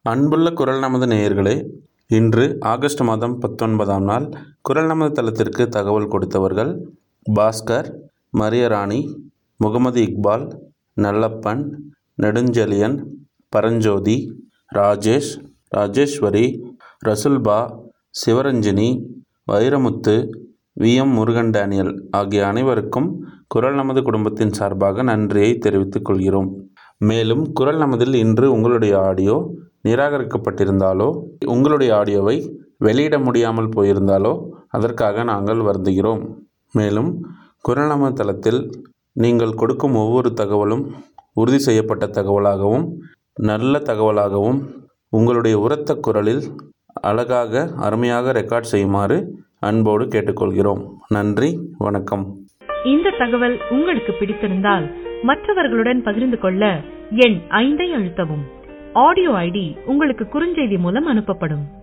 அன்புள்ள குரல் நமது நேயர்களே இன்று ஆகஸ்ட் மாதம் பத்தொன்பதாம் நாள் குரல் நமது தளத்திற்கு தகவல் கொடுத்தவர்கள் Bhaskar Mariyarani Mohammed Iqbal Nallappan Nedunchezhiyan Paranjothi Rajesh Rajeswari Rasulba Sivaranjini Vairamuthu V M Murugan Daniel ஆகிய அனைவருக்கும் குரல் நமது குடும்பத்தின் சார்பாக நன்றியை தெரிவித்துக் கொள்கிறோம் மேலும் குரல் நமதில் இன்று உங்களுடைய ஆடியோ நிராகரிக்கப்பட்டிருந்தாலோ உங்களுடைய ஆடியோவை வெளியிட முடியாமல் போயிருந்தாலோ அதற்காக நாங்கள் வருந்துகிறோம் மேலும் குரல் நமது தளத்தில் நீங்கள் கொடுக்கும் ஒவ்வொரு தகவலும் உறுதி செய்யப்பட்ட தகவலாகவும் நல்ல தகவலாகவும் உங்களுடைய உரத்த குரலில் அழகாக அருமையாக ரெக்கார்ட் செய்யுமாறு அன்போடு கேட்டுக்கொள்கிறோம் நன்றி வணக்கம் இந்த தகவல் உங்களுக்கு பிடித்திருந்தால் மற்றவர்களுடன் பகிர்ந்து கொள்ள எண் ஐந்தை அழுத்தவும் ஆடியோ ஐடி உங்களுக்கு குறுஞ்செய்தி மூலம் அனுப்பப்படும்